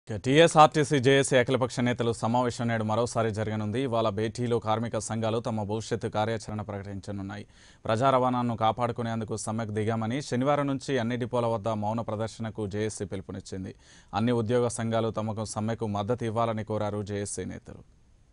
ఇక TSRTC JAC అఖిలపక్ష నేతలు సమావేశం నేడు మరోసారి జరగనుంది ఇవాళ భేటీలో కార్మిక సంఘాలు తమ భవిష్యత్తు కార్యాచరణ ప్రకటించనున్నాయి ప్రజా రవాణాను కాపాడుకునేందుకు సమ్మెకు దిగామని శనివారం నుంచి అన్ని డిపోల వద్ద మౌన ప్రదర్శనకు జేఏసీ పిలుపునిచ్చింది అన్ని ఉద్యోగ సంఘాలు తమకు సమ్మెకు మద్దతు ఇవ్వాలని కోరారు జేఏసీ నేతలు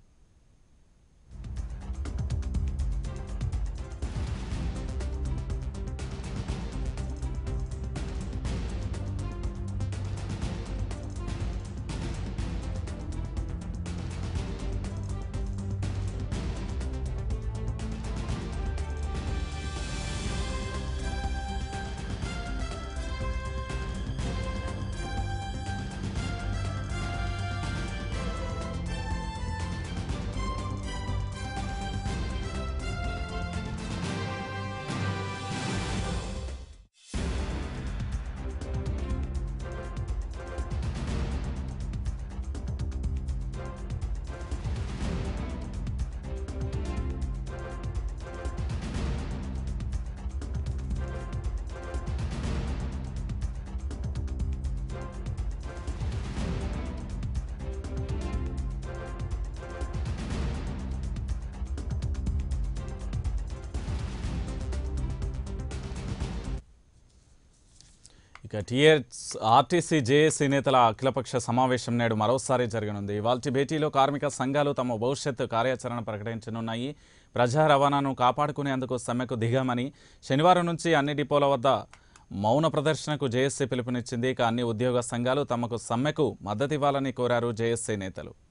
ఇక టీఎస్ ఆర్టీసీ జేఏసీ నేతల అఖిలపక్ష సమావేశం నేడు మరోసారి జరగనుంది ఇవాల్టి భేటీలో కార్మిక సంఘాలు తమ భవిష్యత్తు కార్యాచరణ ప్రకటించనున్నాయి ప్రజా రవాణాను కాపాడుకునేందుకు సమ్మెకు దిగామని శనివారం నుంచి అన్ని డిపోల వద్ద మౌన ప్రదర్శనకు జేఏసీ పిలుపునిచ్చింది ఇక అన్ని ఉద్యోగ సంఘాలు తమకు సమ్మెకు మద్దతివ్వాలని కోరారు జేఏసీ నేతలు